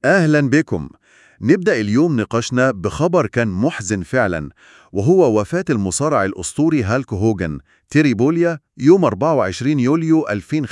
أهلا بكم نبدأ اليوم نقاشنا بخبر كان محزن فعلا وهو وفاة المصارع الأسطوري هالك هوجن تيري بوليا يوم 24 يوليو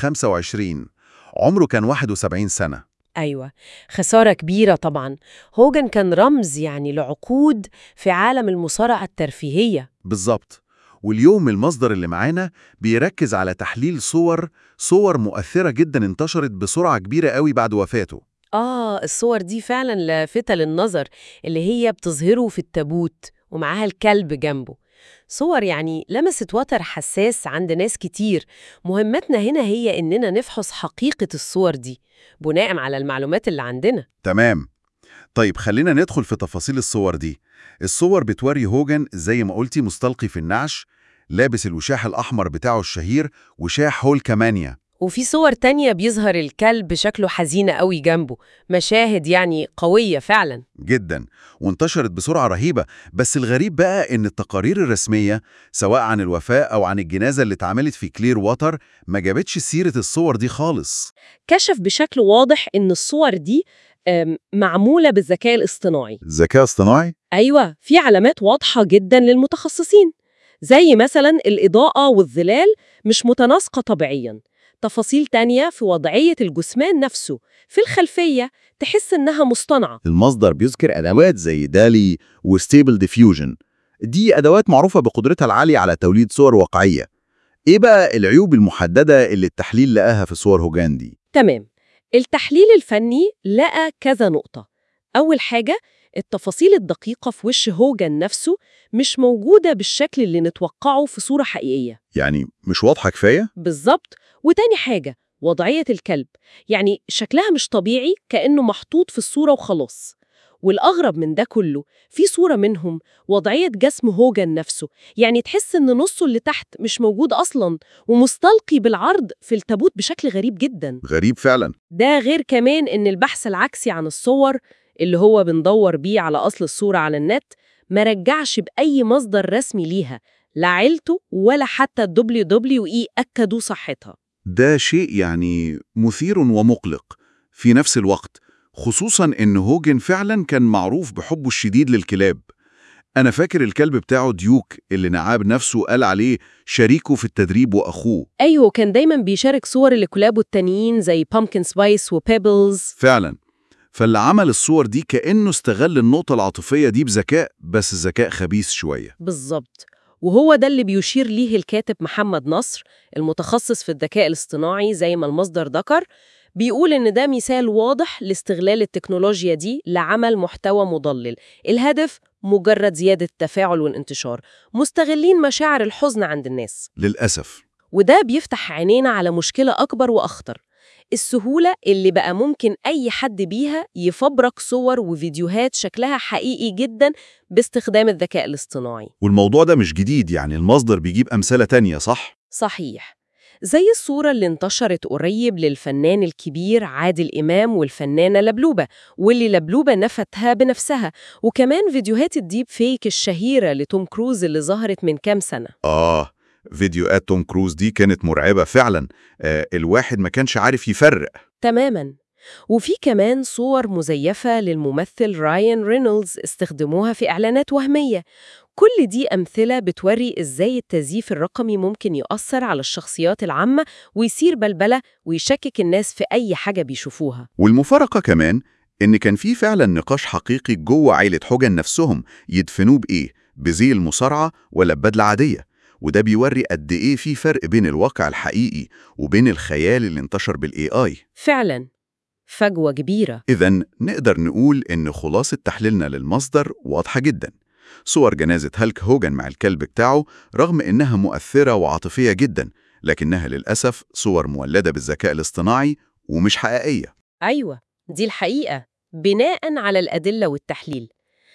2025 عمره كان 71 سنة أيوة خسارة كبيرة طبعا هوجن كان رمز يعني لعقود في عالم المصارعة الترفيهية بالظبط واليوم المصدر اللي معانا بيركز على تحليل صور صور مؤثرة جدا انتشرت بسرعة كبيرة قوي بعد وفاته آه الصور دي فعلا لافتة للنظر اللي هي بتظهره في التابوت ومعاها الكلب جنبه صور يعني لمست وتر حساس عند ناس كتير مهمتنا هنا هي إننا نفحص حقيقة الصور دي بناء على المعلومات اللي عندنا تمام طيب خلينا ندخل في تفاصيل الصور دي الصور بتوري هوجن زي ما قلتي مستلقي في النعش لابس الوشاح الأحمر بتاعه الشهير وشاح هول كمانيا وفي صور تانية بيظهر الكلب شكله حزين قوي جنبه مشاهد يعني قوية فعلا جدا وانتشرت بسرعة رهيبة بس الغريب بقى إن التقارير الرسمية سواء عن الوفاة أو عن الجنازة اللي اتعملت في كلير واتر ما جابتش سيرة الصور دي خالص كشف بشكل واضح إن الصور دي آم، معمولة بالذكاء الاصطناعي ذكاء اصطناعي؟ أيوة في علامات واضحة جدا للمتخصصين زي مثلا الإضاءة والظلال مش متناسقة طبيعيا تفاصيل تانية في وضعية الجثمان نفسه في الخلفية تحس إنها مصطنعة المصدر بيذكر أدوات زي دالي وستيبل ديفيوجن دي أدوات معروفة بقدرتها العالية على توليد صور واقعية إيه بقى العيوب المحددة اللي التحليل لقاها في صور هوجان دي؟ تمام التحليل الفني لقى كذا نقطة أول حاجة التفاصيل الدقيقة في وش هوجن نفسه مش موجودة بالشكل اللي نتوقعه في صورة حقيقية يعني مش واضحة كفاية؟ بالظبط وتاني حاجة وضعية الكلب يعني شكلها مش طبيعي كأنه محطوط في الصورة وخلاص والأغرب من ده كله في صورة منهم وضعية جسم هوجن نفسه يعني تحس إن نصه اللي تحت مش موجود أصلاً ومستلقي بالعرض في التابوت بشكل غريب جداً غريب فعلا ده غير كمان إن البحث العكسي عن الصور اللي هو بندور بيه على أصل الصورة على النت ما رجعش بأي مصدر رسمي ليها لا عيلته ولا حتى ال WWE أكدوا صحتها ده شيء يعني مثير ومقلق في نفس الوقت خصوصا إن هوجن فعلا كان معروف بحبه الشديد للكلاب أنا فاكر الكلب بتاعه ديوك اللي نعاب نفسه قال عليه شريكه في التدريب وأخوه أيوه كان دايما بيشارك صور الكلاب التانيين زي بامكن سبايس وبيبلز فعلا فاللي عمل الصور دي كأنه استغل النقطة العاطفية دي بذكاء بس ذكاء خبيث شوية بالظبط وهو ده اللي بيشير ليه الكاتب محمد نصر المتخصص في الذكاء الاصطناعي زي ما المصدر ذكر بيقول إن ده مثال واضح لاستغلال التكنولوجيا دي لعمل محتوى مضلل الهدف مجرد زيادة التفاعل والانتشار مستغلين مشاعر الحزن عند الناس للأسف وده بيفتح عينينا على مشكلة أكبر وأخطر السهولة اللي بقى ممكن أي حد بيها يفبرك صور وفيديوهات شكلها حقيقي جدا باستخدام الذكاء الاصطناعي والموضوع ده مش جديد يعني المصدر بيجيب أمثلة تانية صح؟ صحيح زي الصورة اللي انتشرت قريب للفنان الكبير عادل إمام والفنانة لبلوبة واللي لبلوبة نفتها بنفسها وكمان فيديوهات الديب فيك الشهيرة لتوم كروز اللي ظهرت من كام سنة آه فيديوهات توم كروز دي كانت مرعبة فعلا آه الواحد ما كانش عارف يفرق تماما وفي كمان صور مزيفة للممثل رايان رينولدز استخدموها في إعلانات وهمية كل دي أمثلة بتوري إزاي التزييف الرقمي ممكن يؤثر على الشخصيات العامة ويصير بلبلة ويشكك الناس في أي حاجة بيشوفوها والمفارقة كمان إن كان في فعلا نقاش حقيقي جوه عيلة هوجن نفسهم يدفنوه بإيه؟ بزي المصارعة ولا ببدلة عادية؟ وده بيوري قد إيه في فرق بين الواقع الحقيقي وبين الخيال اللي انتشر بالاي اي فعلا فجوة كبيرة إذا نقدر نقول إن خلاصة تحليلنا للمصدر واضحة جدا صور جنازة هالك هوجن مع الكلب بتاعه رغم إنها مؤثرة وعاطفية جدا لكنها للأسف صور مولدة بالذكاء الاصطناعي ومش حقيقية أيوة دي الحقيقة بناء على الأدلة والتحليل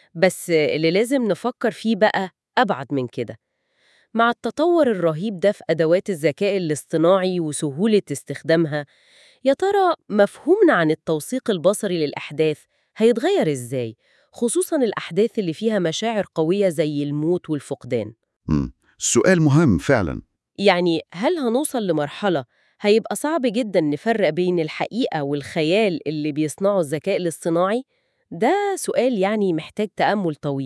بس اللي لازم نفكر فيه بقى أبعد من كده مع التطور الرهيب ده في أدوات الذكاء الاصطناعي وسهولة استخدامها يا ترى مفهومنا عن التوثيق البصري للأحداث هيتغير إزاي؟ خصوصاً الأحداث اللي فيها مشاعر قوية زي الموت والفقدان مم. السؤال مهم فعلا يعني هل هنوصل لمرحلة هيبقى صعب جدا نفرق بين الحقيقة والخيال اللي بيصنعه الذكاء الاصطناعي ده سؤال يعني محتاج تأمل طويل